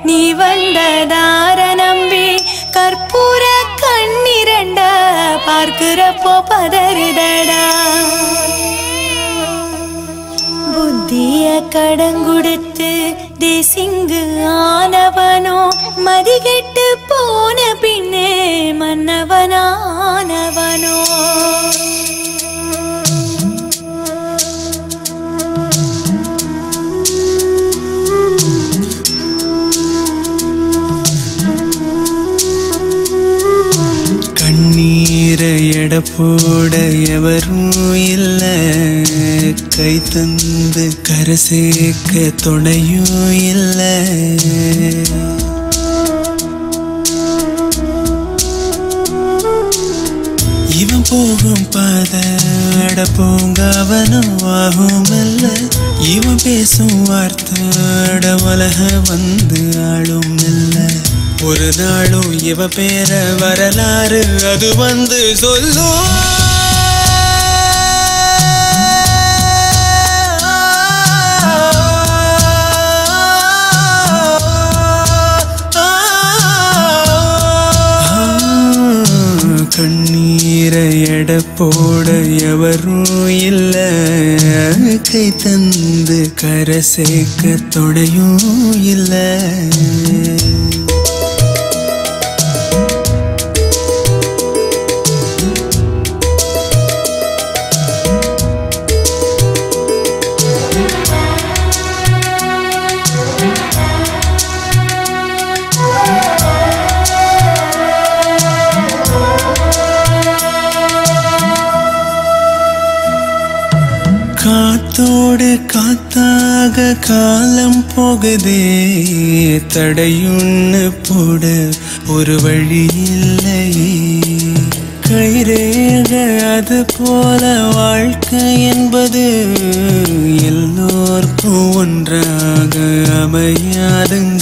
நீ வந்ததார நம்பி கற்பூர கண்ணிரண்ட பார்க்கிறப்போ பதறுதடா புத்திய கடங்குடுத்து தேசிங்கு ஆனவனோ மதிகெட்டு போன பின்னே மன்னவனானவனோ கண்ணீரை எட போட எவரும் இல்ல கை தந்து கரை சேர்க்க துணையும் இல்ல இவன் போகும் பாத அட போங்க அவனும் ஆகும் அல்ல இவன் பேசும் வார்த்தை அட உலக வந்து ஆளும் இல்ல ஒரு நாளும் இவ பேர வரலாறு அது வந்து சொல்லும் கண்ணீரை எட போட எவரும் இல்ல கை தந்து கரை சேர்க்க தொடையும் இல்லை காத்தோடு காத்தாக காலம் போகுதே தடையுன்னு போடு ஒரு வழி இல்லையே கைரேக அது போல வாழ்க்கை என்பது எல்லோர்க்கும் ஒன்றாக அமையாதுங்க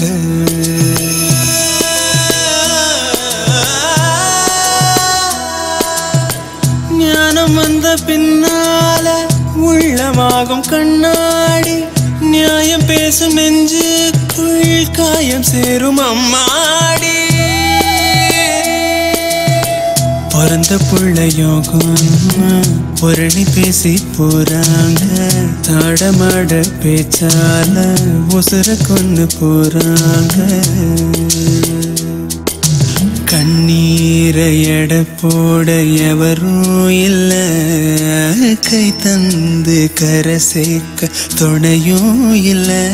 ஞானம் வந்த பின்னால உள்ளமாகும் கண்ணாடி நியாயம் பேசும் நெஞ்சுக்குள் காயம் சேரும் அம்மாடி பிறந்த புள்ள யோகம் புரணி பேசி போறாங்க தாடமாட பேச்சால உசுர கொண்டு போறாங்க கண்ணீரை எட போட எவரும் இல்ல கை தந்து கரை சேர்க்க துணையும் இல்லை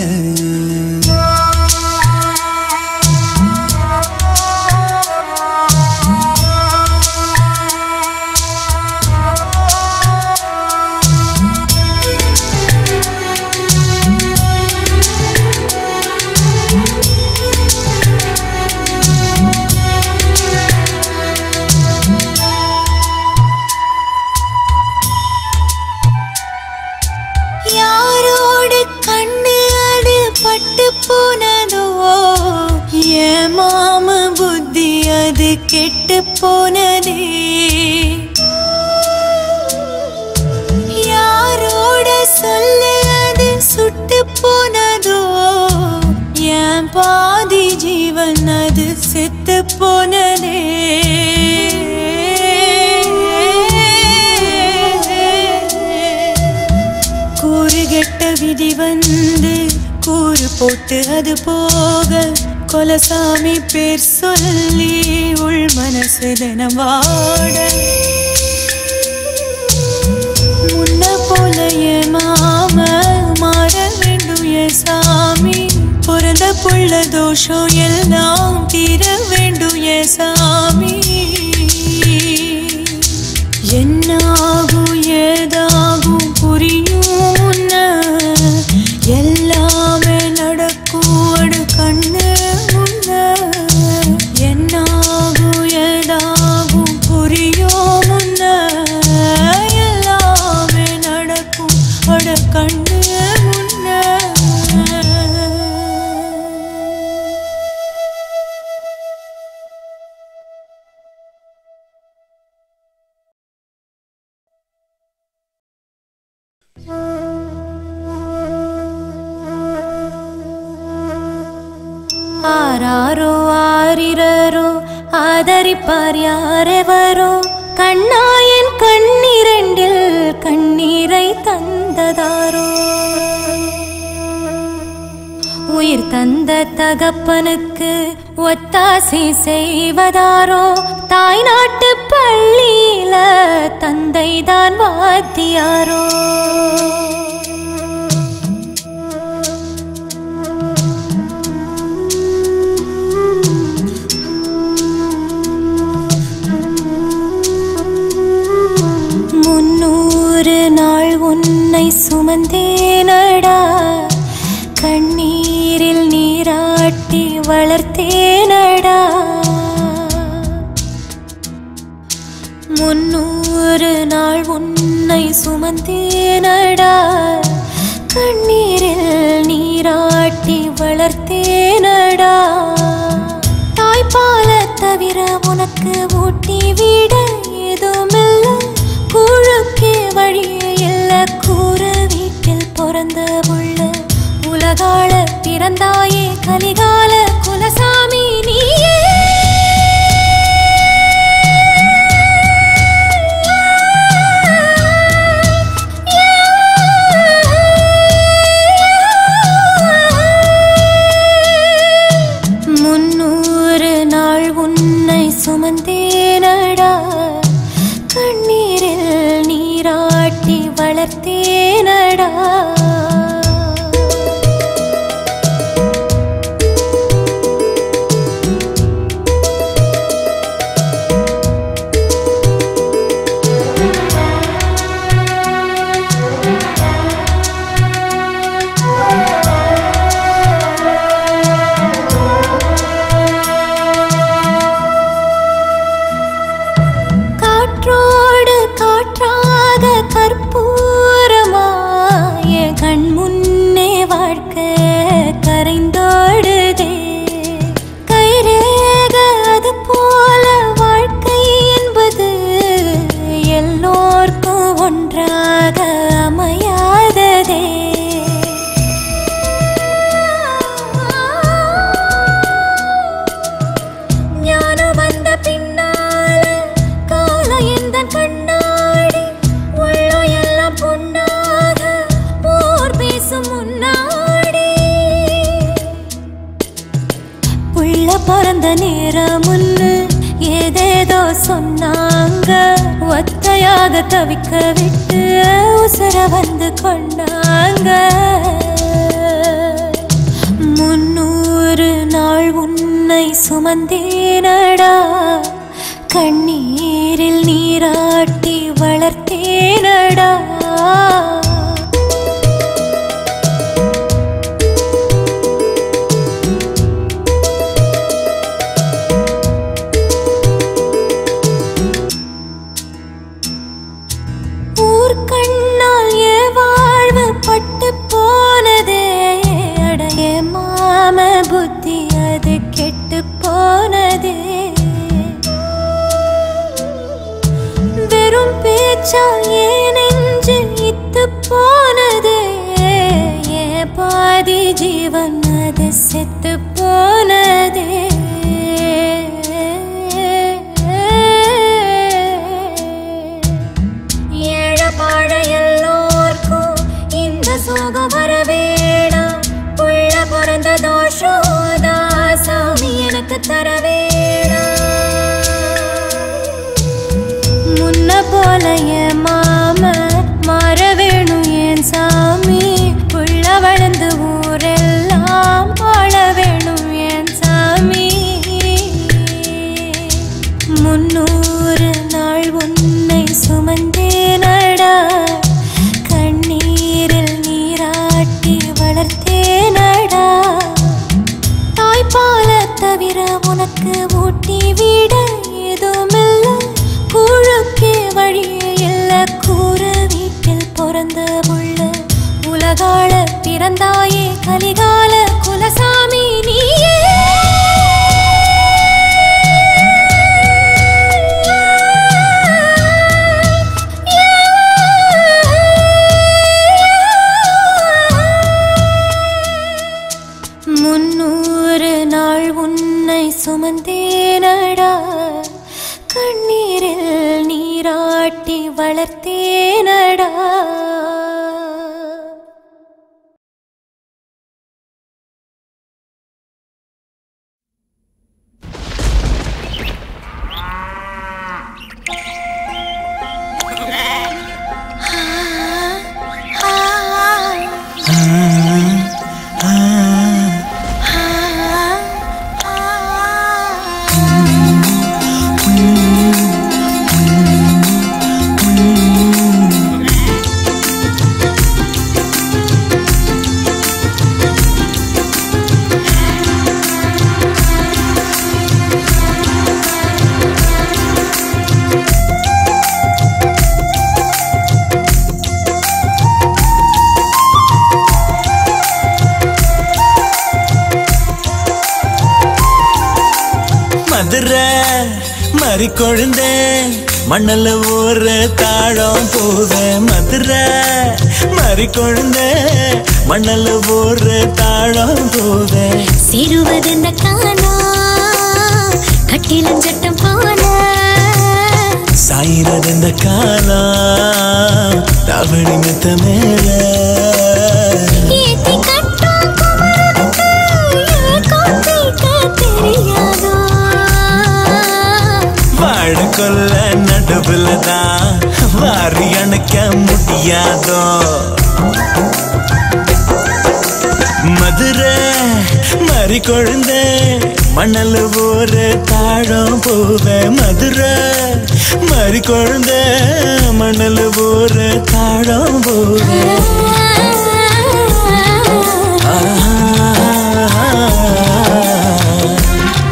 யாரோடு கண்ணு அது பட்டு போனதோ என் மாம புத்தி அது கெட்டு போனதே யாரோட சொல்லு அது சுட்டு போனதோ என் பாதி ஜீவன் அது செத்து போனதே கூறுகெட்ட விதி வந்து கூறு போட்டு அது போக கொலசாமி பேர் சொல்லி உள் மனசு தினம் வாட முன்ன போல என் மாம மாற வேண்டும் என் சாமி பிறந்த புள்ள தோஷம் எல்லாம் தீர வேண்டும் என் சாமி என்னாகும் ஏதாகும் புரியும் உன்ன எல்லாமே நடக்கும் அடு கண்ணு முன்ன என்னாகும் ஏதாகும் புரியும் முன்ன எல்லாமே நடக்கும் அடு கண்ணு முன்ன ஆராரோ ஆரிரரோ ஆதரிப்பார் யாரெவரோ கண்ணாயன் கண்ணிரண்டில் கண்ணீரை தந்ததாரோ உயிர் தந்த தகப்பனுக்கு ஒத்தாசை செய்வதாரோ தாய் நாட்டு பள்ளியில தந்தை தான் வாத்தியாரோ முன்னூறு நாள் உன்னை சுமந்தேனடா கண்ணீரில் நீராட்டி வளர்த்தேனடா முன்னூறு நாள் உன்னை சுமந்தேனடா கண்ணீரில் நீராட்டி வளர்த்தேனடா தாய்ப்பால தவிர உனக்கு ஊட்டி விட ஏதுமில்ல குழுக்கே வழியே இல்ல கூற வீட்டில் பிறந்த உள்ள உலகால பிறந்தாயே கலிகால குலசாமி நீயே முன்னூறு நாள் உன்னை சுமந்தேனடா கண்ணீரில் நீராட்டி வளர்த்தேனடா காற்றோடு காற்றாக கற்பூரமாய கண் முன்னே வாழ்க்கை கரைந்தோடுதே கைரேக அது போல வாழ்க்கை என்பது எல்லோர்க்கும் ஒன்றாக அமையாததே ஞானம் வந்த பின்னால கால எந்த கண்ணாடி உள்ளம் எல்லாம் பொன்னாக போர் பேசும் முன்னாடி புள்ள பிறந்த நேரம் முன்னு ஏதேதோ சொன்னாங்க ஒத்தையாக தவிக்க விட்டு உசர வந்து கொண்டாங்க முன்னூறு நாள் உன்னை சுமந்தேனடா கண்ணீரில் நீராட்டி வளர்த்தேனடா ஊர் கண்ணால் ஏ வாழ்வு பட்டு போனதே அடைய மாம புத்தி அது கெட்டு போனதே வெறும் பேச்சால் ஏன் நெஞ்சு இத்து போனதே ஏ பாதி ஜீவன் அது செத்து போனதே ஏழபாட எல்லோர்க்கும் இந்த சோகம் வர வேணாம் புள்ள பிறந்த தோஷோதா சாமி எனக்கு தர வேணாம் முன்ன போல என் மாம மாற வேணும் என் சாமி புள்ள வளர்ந்து ஊரெல்லாம் வாழ வேணும் என் சாமி முன்னூறு நாள் உன்னை சுமந்தேனடா கண்ணீரில் நீராட்டி வளர்த்தேனடா தாய்ப்பால தவிர உனக்கு ஊட்டி விட ஏதுமில்ல குழுக்கே வழியே இல்ல கூற வீட்டில் பிறந்த உள்ள உலகால பிறந்தாயே கலிகால குலசாமி நீயே முன்னூறு நாள் மாறி கொழுந்தே மண்ணல ஊரு தாழம் போவே மதுரை மாறி கொழுந்தே மண்ணல ஊரு தாழம் போவே சிறுவதெந்த காலா கட்டிலும் சட்டம் போல சாயிரது இந்த காலம் தவணி மெத்த மேல ஏத்தி கட்டும் குமரனுக்கு ஏக்கம் தீர்க்க தெரியாதோ வாழ கொல்ல நடுவுல தான் வாரி அணைக்க முடியாதோ மதுரை மறி கொழுந்த மணல் ஊரு தாழம் போவே மதுரை மறி கொழுந்த மணல் ஊரு தாழம் போவே ஆஹா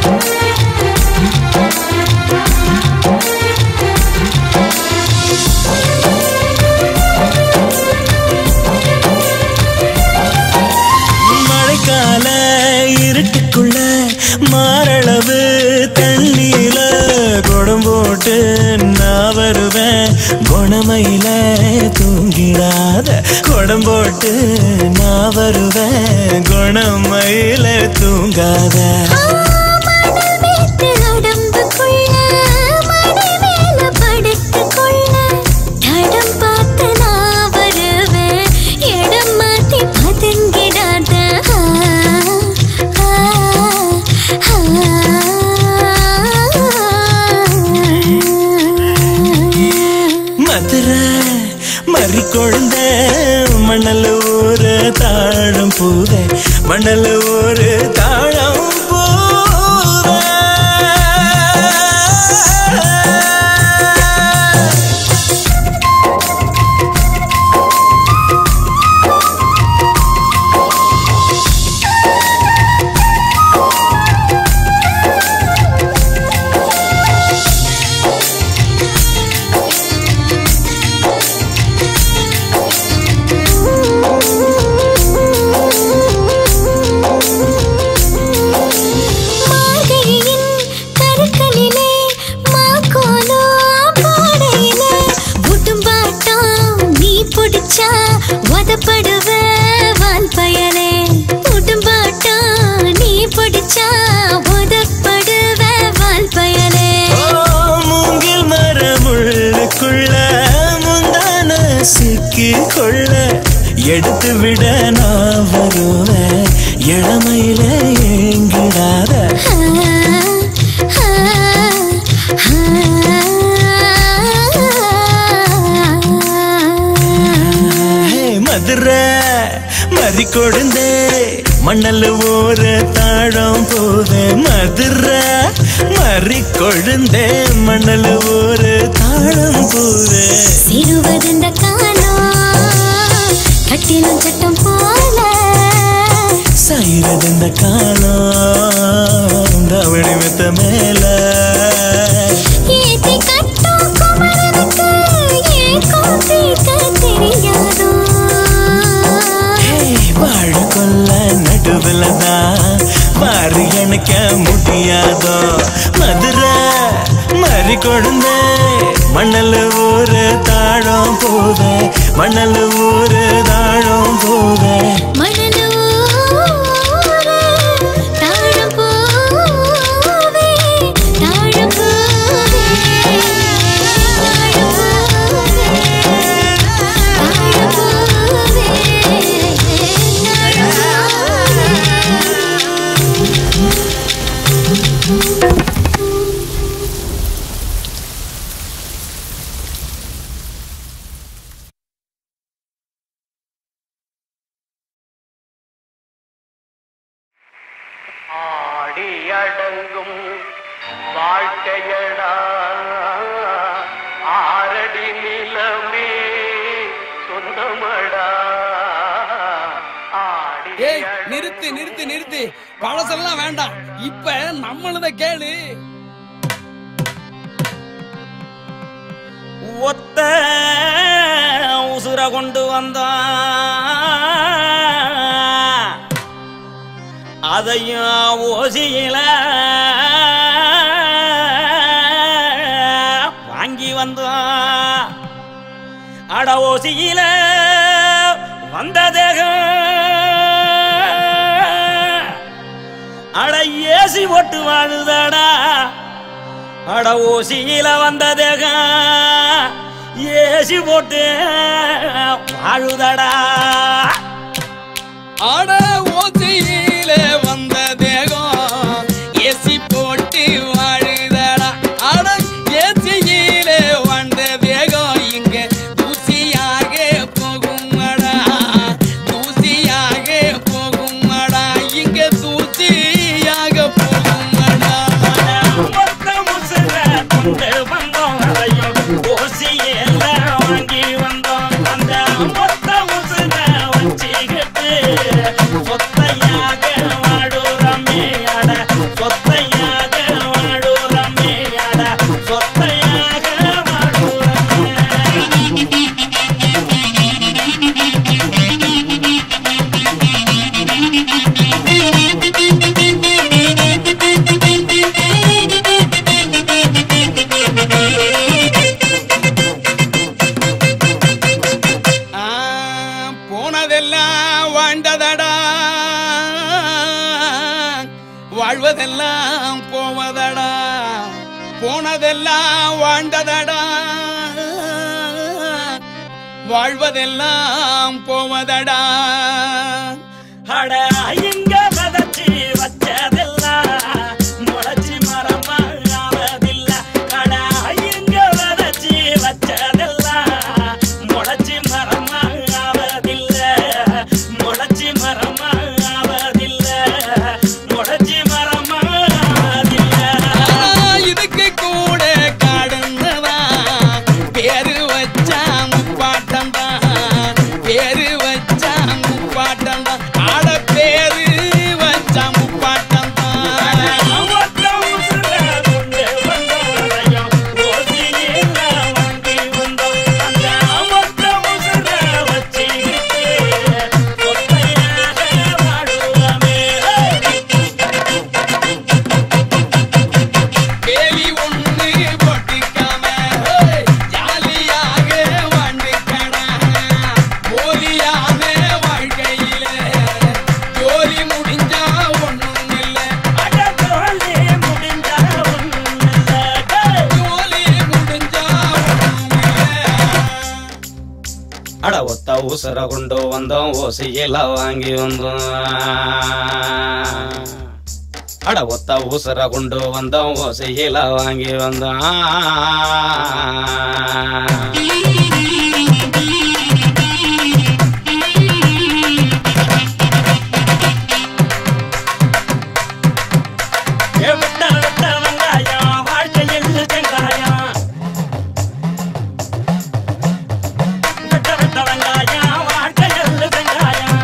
மழைக்கால இருட்டுக்குள்ள மாரளவு தண்ணீல குடம் போட்டு நான் வருவேன் குணமையில தூங்கிடாத குடம் போட்டு நான் வருவேன் குணமையில தூங்காத மனமேத்து உடம்புக்குள்ள மடி மேல படுத்துக்கொள்ள தடம் பார்த்து நான் வருவேன் இடம் மாத்தி பதுங்கிடாத ஆ, ஆ, ஆ. மதுரை மறி கொழுந்த மணல் ஊரு தாழம் பூத மணல் ஊரு தாழம் பூத மார்கழியின் கருக்களிலே மாக்கோலோ பாடையிலே உடும்பாட்டம் நீ புடிச்சா உதப்படுவ வான் பயலே உடும்பாட்டம் நீ புடிச்சா உதப்படுவ வான் பயலே மூங்கில் மரமுள்ளுக்குள்ள முந்தான சிக்கி கொள்ள எடுத்து விட நான் வருவேன் இளமையில ஏங்கிடாத ஹே, மதுரை மறி கொழுந்தே மணல் ஊரு தாழம் போவே மதுரை மறி கொழுந்தே மணல் ஊரு தாழம் போவே சிறுவதெந்த காலம் கட்டிலும் சட்டம் போல சாயிரது இந்த காலம் தவணி மெத்த மேல ஏத்தி கட்டும் குமரனுக்கு ஏக்கம் தீர்க்க தெரியாதோ ஹே, வாழ கொல்ல நடுவுல தான் மாறி அணைக்க முடியாதோ மதுரை மறி கொழுந்த மணல் ஊரு தாழம் போவே மணல் ஊரு தாழம் போவே மணலூரு தாழம் போவே, தாழம் போவே, தாழம் போவே, தாழம் போவே. ஆடி அடங்கும் வாழ்க்கையடா ஆரடி நிலமே சொந்தமடா ஆடி ஏய் நிறுத்து நிறுத்து நிறுத்து பழசெல்லாம் வேண்டாம் இப்ப நம்மளத கேளு ஒத்த உசுர கொண்டு வந்தான் அதையும் ஓசியில வந்தோம் அட ஓசியில வந்த தேகம் அட ஏசி போட்டு வாழுதாடா அட ஓசியில வந்த தேகம் ஏசி போட்டு வாழுதடா ஆட ஓசையில வந்த தேகம் ஏசி போட்டு வாழுதடா ஆட ஏசியில வந்த தேகம் இங்க தூசியாக போகுமடா தூசியாக போகுமடா இங்க தூசியாக போகுமடா மொத்த முசுர கொண்டு வந்தோம் அதையும் ஓசியில வாங்கி வந்தோம் அந்த மொத்த முசுர வச்சுக்கிட்டு சொத்தையாக வாடுறமே அட சொத்தையாக வாடுறமே அட சொத்தையாக வாடுறமே ஆ, போனதெல்லாம் வாழ்ந்ததடா வாழ்வதெல்லாம் போவதடா போனதெல்லாம் வாழ்ந்ததடா வாழ்வதெல்லாம் போவதடா அட இங்க விதைச்சு வச்சதெல்லாம் முளைச்சி மரமாவதில்ல அட இங்க விதைச்சு வச்சதெல்லாம் முளைச்சி மரமாவதில்ல முளைச்சி மரமாவதில்ல முளைச்சி மரமாவதில்ல ஆ, இதுக்கு கூட காடுன்னதா பேரு வச்சா முப்பாட்டம் தான் பேரு வச்சா முப்பாட்டம் தான் ஆட பேரு வச்சா முப்பாட்டம் தான் ஒத்த உசுர கொண்டு வந்தோம் ஓசியில வாங்கி வந்தோம் அந்த ஒத்த உசுர வச்சுக்கிட்டு சொத்தையாக வாடுவோமே வேலி ஒண்ணு போட்டுக்காம ஹேய், ஜாலியாக வாழ்ந்துக்கடா போலியான வாழ்க்கையில ஜோலி முடிஞ்சா ஒண்ணும் இல்ல அட தோழி முடிஞ்சா ஒண்ணுமில்ல ஜோலி முடிஞ்சா ஒண்ணும் இல்ல அட ஒத்த ஊசர கொண்டு வந்தோம் ஓசையில வாங்கி வந்தோம் அட ஒத்த ஊசர கொண்டு வந்தோம் ஓசையில வாங்கி வந்தோம் ஏ விட்ட விட்ட வெங்காயம் வாழ்க்கையில் வெங்காயம் விட்ட விட்ட வெங்காயம் வாழ்க்கையில் வெங்காயம்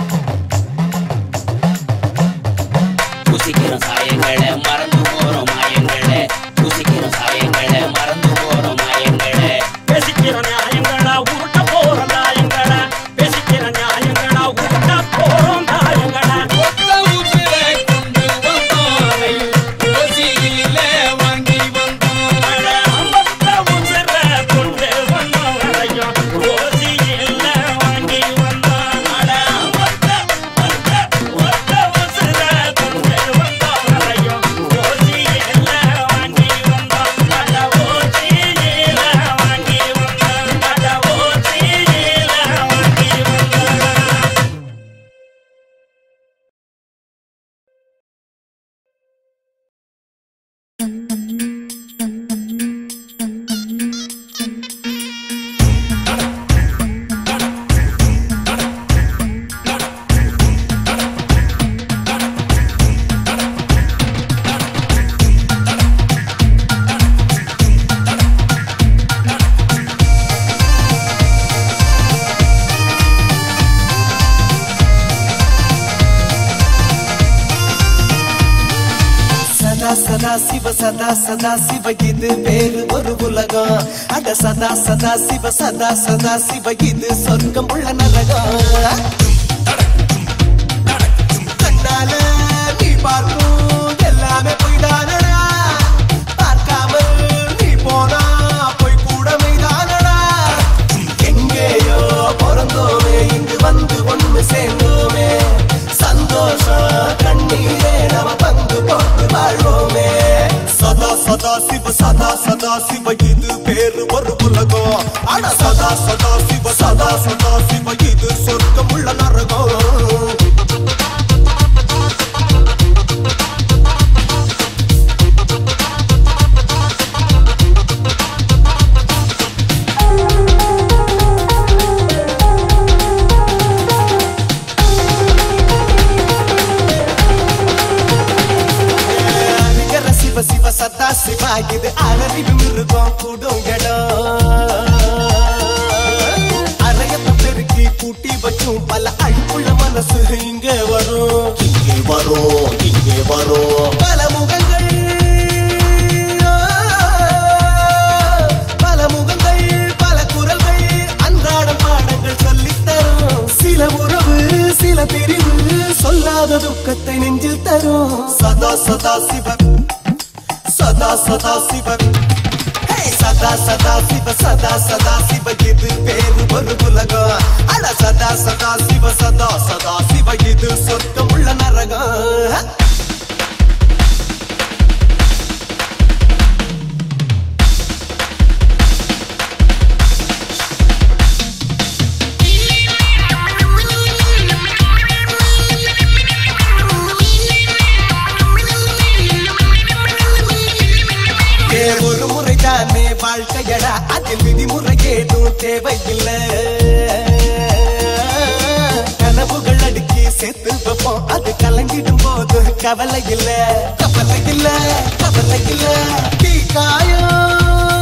புசிக்கிற சாயங்களே மறந்து போறோம் மாயங்களே புசிக்கிற சாயங்களே மறந்து போறோம் மாயங்களே பேசிக்கிற நியாயங்களா உருட்ட போற நியாயங்களா பேசிக்கிற நியாயங்களா உருட்ட போறோம் நியாயங்களா ஒத்த ஊசிலே கொண்டு வந்தோம் ஓசியில வாங்கி வந்தோம் அட அம்பத்த உசுர கொண்டு வந்தோம் அதையும் ஓசியில வாங்கி வந்தோம் அட அம்பத்த ஒத்த ஒத்த உசுர கொண்டு வந்தோம் அதையும் ஓசியில வாங்கி வந்தோம் அட ஓசியில வாங்கி வந்தோம் அட ஓசியில வாங்கி வந்தோம் சதா சதா சிவ சதா சதா சிவ இது வேறு ஒரு உலகம் அட சதா சதா சிவ சதா சதா சிவ இது சொர்க்கம் உள்ள நரகம் கண்ணால நீ பார்க்கும் எல்லாமே பொய்தானடா பார்க்காமல் நீ போனா பொய் சதா சிவ இது பேரு ஒரு உலகம் அட சதா சதா சிவ சதா சதா சிவ இது சொர்க்கம் உள்ள நரகம் அரிகர சிவ சிவ சதா சிவா இது அலறிவு மிருகம் கூடும் இடம் அரையத்தை பெருக்கி கூட்டி வச்சும் பல அழுப்புள்ள மனசு இங்கே வரும் இங்கே வரும் இங்கே வரும் பல முகங்கள் பல முகங்கள் பல குரல்கள் அன்றாட பாடங்கள் சொல்லித் தரும் சில உறவு சில பிரிவு சொல்லாத துக்கத்தை நெஞ்சில் தரும் சதா சதா சிவன் சதா சதா சிவன் ஹே, சதா சதா சிவ சதா சதா சிவ இது பேரு ஒரு உலகம் அட சதா சதா சிவ சதா சதா சிவ இது சொர்க்கம் உள்ள நரகம் ஏ ஒரு முறை தானே வாழ்க்கையடா அதில் விதிமுறை ஏதும் தேவையில்லை கனவுகள் அடுக்கி சேர்த்து வைப்போம் அது கலங்கிடும் போது கவலை இல்ல கவலை இல்ல கவலை இல்ல தீ காயம்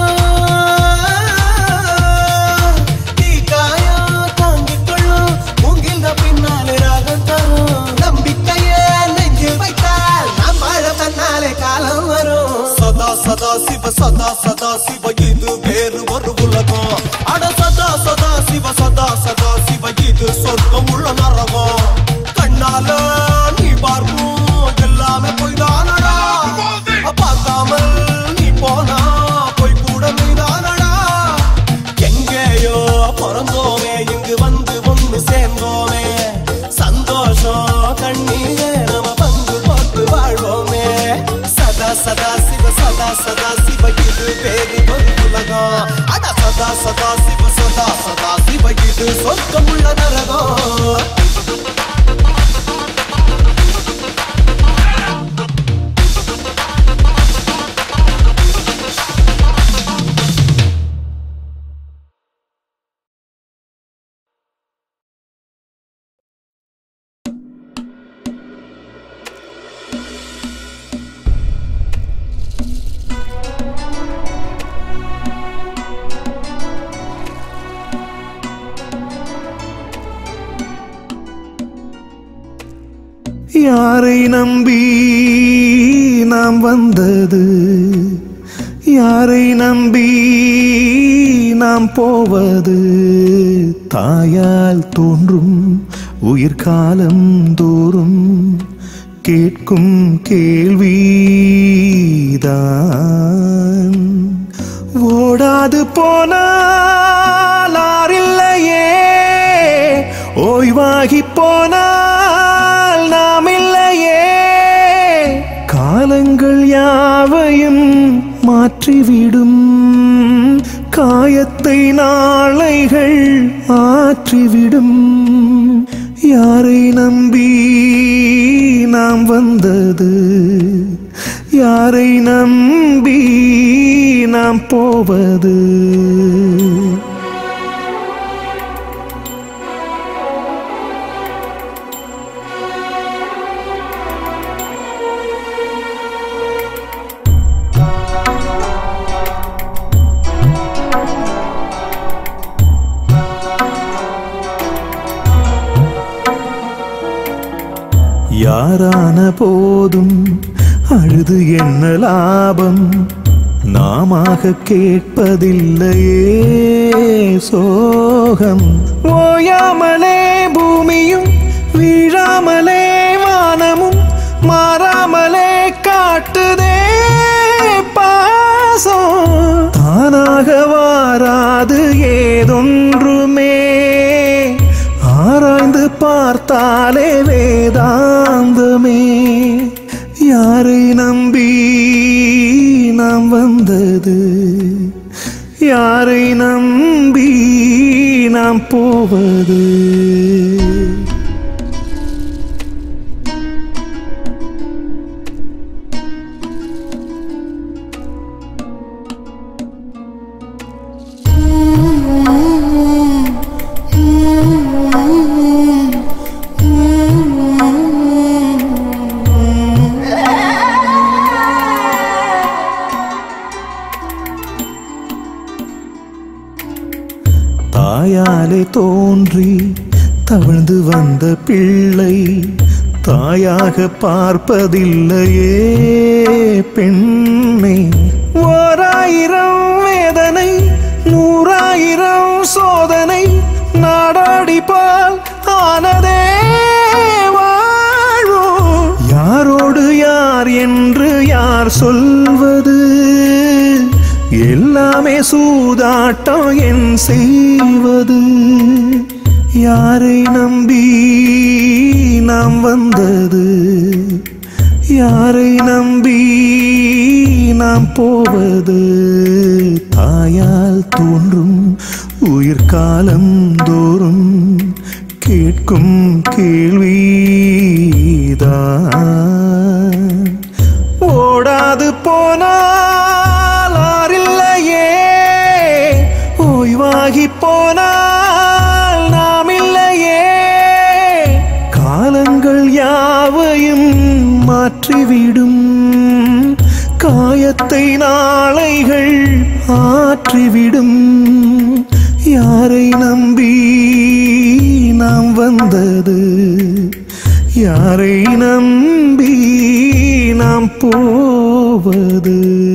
தீ காயம் தாங்கிக் கொள்ளும் மூங்கில் பின்னாலே ராகம் தரும் நம்பிக்கையே நெஞ்சில் வைத்தால் நாம் வாழ தன்னாலே காலம் வரும் சதா சதா சிவ சதா சதா சிவ இது வேறு ஒரு உலகம் அட சதா சதா சிவ சதா சதா சிவ இது சொர்க்கம் உள்ள நரகம் கண்ணால நீ பார்க்கும் எல்லாமே போய் தானடா பார்க்காமல் நீ போனா போய் கூட நீ தானடா எங்கேயோ பிறந்தோமே இங்கு வந்து ஒண்ணு சேர்ந்தோமே சந்தோஷம் கண்ணீரே நம்ம பங்கு போட்டு வாழ்வோமே சதா சதா சிவ சதா சதா சிவ இது பேரு ஒரு உலகம் அட சதா சதா சிவ சதா சதா சிவ இது சொர்க்கம் உள்ள நரகம் யாரை நம்பி நாம் வந்தது யாரை நம்பி நாம் போவது தாயால் தோன்றும் உயிர்காலம் தோறும் கேட்கும் கேள்விதான் ஓடாது போனால் ஆறில்லையே ஓய்வாகி போனால் நாம் இல்லையே காலங்கள் யாவையும் மாற்றிவிடும் காயத்தை நாளைகள் ஆற்றிவிடும் யாரை நம்பி நாம் வந்தது யாரை நம்பி நாம் போவது யாரான போதும் அழுது என்ன லாபம் நாமாக கேட்பதில்லையே சோகம் ஓயாமலே பூமியும் வீழாமலே வானமும் மாறாமலே காட்டுதே பாசம் தானாக வாராது ஏதொன்றுமே ஆராய்ந்து பார்த்தாலே வேதாந்தமே யாரை நம்பி நாம் வந்து வந்தது யாரை நம்பி நாம் போவது தாயாலே தோன்றி தவழ்ந்து வந்த பிள்ளை தாயாக பார்ப்பதில்லையே பெண்ணை ஓராயிரம் வேதனை நூறாயிரம் சோதனை நாடாடி பால் ஆனதே வாழ்வோ யாரோடு யார் என்று யார் சொல்வது எல்லாமே சூதாட்டம் என் செய்வது யாரை நம்பி நாம் வந்தது யாரை நம்பி நாம் போவது தாயால் தோன்றும் உயிர்காலம் தோறும் கேட்கும் கேள்விதான் ஓடாது போனால் ஆறில்லையே ஓய்வாகி போனால் நாம் இல்லையே காலங்கள் யாவையும் மாற்றிவிடும் காயத்தை நாளைகள் ஆற்றிவிடும் யாரை நம்பி நாம் வந்தது யாரை நம்பி நாம் போவது